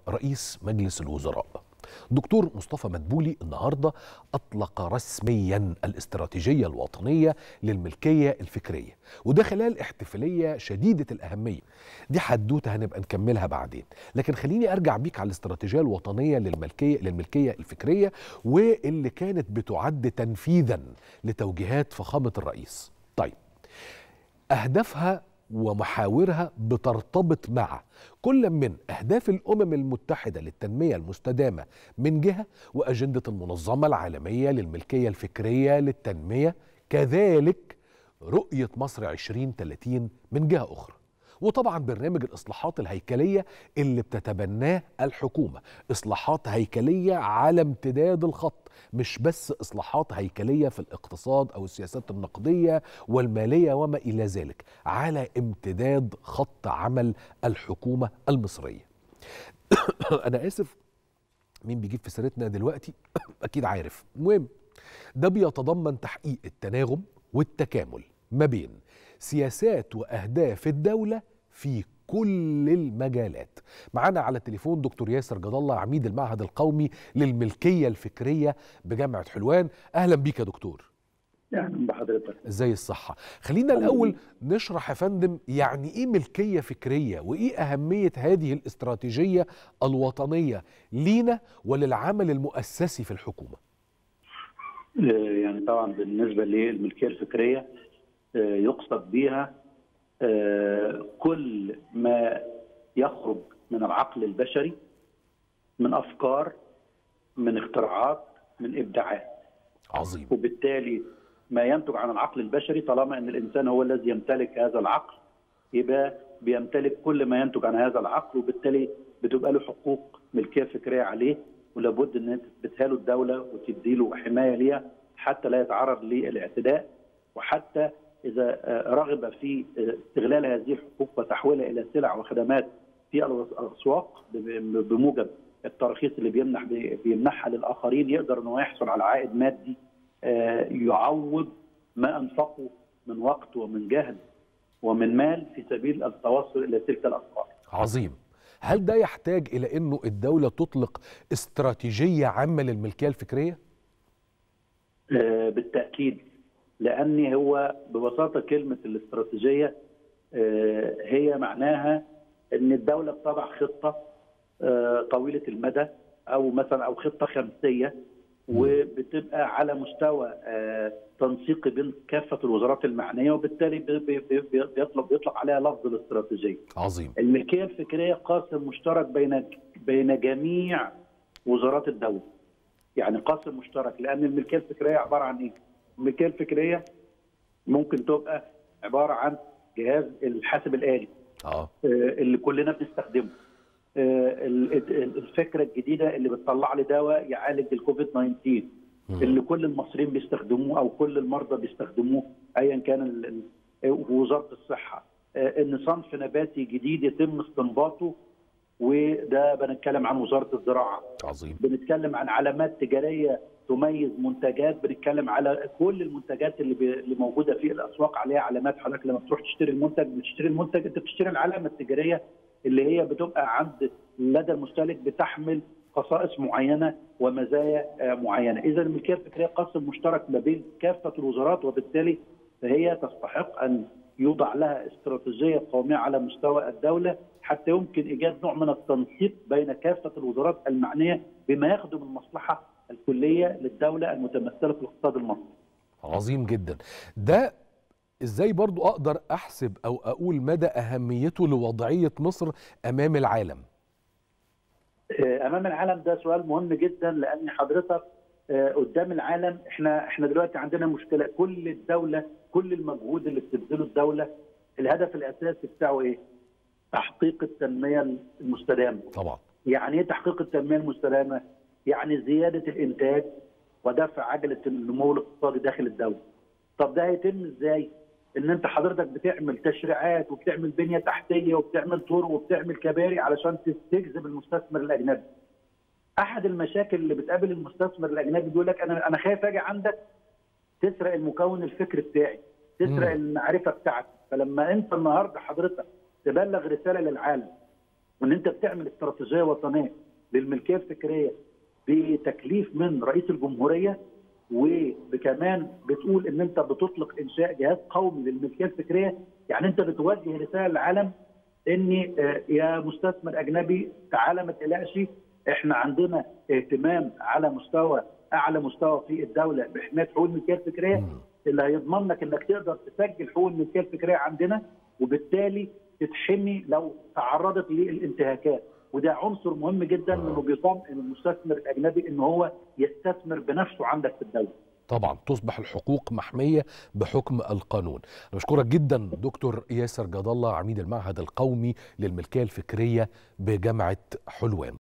رئيس مجلس الوزراء دكتور مصطفى مدبولي النهارده اطلق رسميا الاستراتيجيه الوطنيه للملكيه الفكريه وده خلال احتفاليه شديده الاهميه دي حدوته هنبقى نكملها بعدين لكن خليني ارجع بيك على الاستراتيجيه الوطنيه للملكيه للملكيه الفكريه واللي كانت بتعد تنفيذا لتوجيهات فخامه الرئيس طيب اهدافها ومحاورها بترتبط مع كل من اهداف الامم المتحده للتنميه المستدامه من جهه واجنده المنظمه العالميه للملكيه الفكريه للتنميه كذلك رؤيه مصر 2030 من جهه اخرى وطبعا برنامج الاصلاحات الهيكليه اللي بتتبناه الحكومه اصلاحات هيكليه على امتداد الخط مش بس اصلاحات هيكليه في الاقتصاد او السياسات النقديه والماليه وما الى ذلك على امتداد خط عمل الحكومه المصريه انا اسف مين بيجيب في سيرتنا دلوقتي اكيد عارف المهم ده بيتضمن تحقيق التناغم والتكامل ما بين سياسات واهداف الدوله في كل المجالات معانا على التليفون دكتور ياسر جد الله عميد المعهد القومي للملكيه الفكريه بجامعه حلوان اهلا بيك يا دكتور اهلا بحضرتك ازاي الصحه خلينا الاول نشرح يا فندم يعني ايه ملكيه فكريه وايه اهميه هذه الاستراتيجيه الوطنيه لينا وللعمل المؤسسي في الحكومه يعني طبعا بالنسبه للملكيه الفكريه يقصد بها كل ما يخرج من العقل البشري من افكار من اختراعات من ابداعات عظيم وبالتالي ما ينتج عن العقل البشري طالما ان الانسان هو الذي يمتلك هذا العقل يبقى بيمتلك كل ما ينتج عن هذا العقل وبالتالي بتبقى له حقوق ملكيه فكريه عليه ولابد ان تثبتها له الدوله وتدي له حمايه ليها حتى لا يتعرض للاعتداء وحتى اذا رغب في استغلال هذه الحقوق وتحويلها الى سلع وخدمات في الاسواق بموجب التراخيص اللي بيمنح بيمنحها للاخرين يقدر انه يحصل على عائد مادي يعوض ما انفقه من وقت ومن جهد ومن مال في سبيل التوصل الى تلك الافكار. عظيم. هل ده يحتاج الى انه الدوله تطلق استراتيجيه عامه للملكيه الفكريه؟ بالتاكيد لان هو ببساطه كلمه الاستراتيجيه هي معناها ان الدوله بتضع خطه طويله المدى او مثلا او خطه خمسيه وبتبقى على مستوى تنسيقي بين كافه الوزارات المعنيه وبالتالي بيطلق بيطلق عليها لفظ الاستراتيجيه. عظيم. الملكيه الفكريه قاسم مشترك بين بين جميع وزارات الدوله. يعني قاسم مشترك لان الملكيه الفكريه عباره عن ايه؟ الملكيه الفكريه ممكن تبقى عباره عن جهاز الحاسب الالي اه اللي كلنا بنستخدمه الفكره الجديده اللي بتطلع لي دواء يعالج الكوفيد 19 اللي كل المصريين بيستخدموه او كل المرضى بيستخدموه ايا كان وزاره الصحه ان صنف نباتي جديد يتم استنباطه وده بنتكلم عن وزاره الزراعه عظيم بنتكلم عن علامات تجاريه تميز منتجات بنتكلم على كل المنتجات اللي, ب... اللي موجوده في الاسواق عليها علامات حضرتك لما بتروح تشتري المنتج بتشتري المنتج انت بتشتري العلامه التجاريه اللي هي بتبقى عند لدى المستهلك بتحمل خصائص معينه ومزايا معينه، اذا الملكيه الفكريه قاسم مشترك ما بين كافه الوزارات وبالتالي فهي تستحق ان يوضع لها استراتيجيه قوميه على مستوى الدوله حتى يمكن ايجاد نوع من التنسيق بين كافه الوزارات المعنيه بما يخدم المصلحه الكليه للدوله المتمثله في الاقتصاد المصري. عظيم جدا. ده ازاي برضو اقدر احسب او اقول مدى اهميته لوضعيه مصر امام العالم؟ امام العالم ده سؤال مهم جدا لان حضرتك قدام العالم احنا احنا دلوقتي عندنا مشكله كل الدوله كل المجهود اللي بتبذله الدوله الهدف الاساسي بتاعه ايه؟ تحقيق التنميه المستدامه. طبعا. يعني ايه تحقيق التنميه المستدامه؟ يعني زياده الانتاج ودفع عجله النمو الاقتصادي داخل الدوله. طب ده هيتم ازاي؟ ان انت حضرتك بتعمل تشريعات وبتعمل بنيه تحتيه وبتعمل طرق وبتعمل كباري علشان تجذب المستثمر الاجنبي. احد المشاكل اللي بتقابل المستثمر الاجنبي بيقول لك انا انا خايف اجي عندك تسرق المكون الفكري بتاعي، تسرق مم. المعرفه بتاعتي، فلما انت النهارده حضرتك تبلغ رساله للعالم وان انت بتعمل استراتيجيه وطنيه للملكيه الفكريه بتكليف من رئيس الجمهوريه وكمان بتقول ان انت بتطلق انشاء جهاز قومي للملكيه الفكريه يعني انت بتوجه رساله للعالم ان يا مستثمر اجنبي تعالى ما تقلقش احنا عندنا اهتمام على مستوى اعلى مستوى في الدوله بحمايه حقوق الملكيه الفكريه اللي هيضمن لك انك تقدر تسجل حقوق الملكيه الفكريه عندنا وبالتالي تتحمي لو تعرضت للانتهاكات وده عنصر مهم جدا انه بيطمئن المستثمر الاجنبي ان هو يستثمر بنفسه عندك في الدوله. طبعا تصبح الحقوق محميه بحكم القانون. انا بشكرك جدا دكتور ياسر جد الله عميد المعهد القومي للملكيه الفكريه بجامعه حلوان.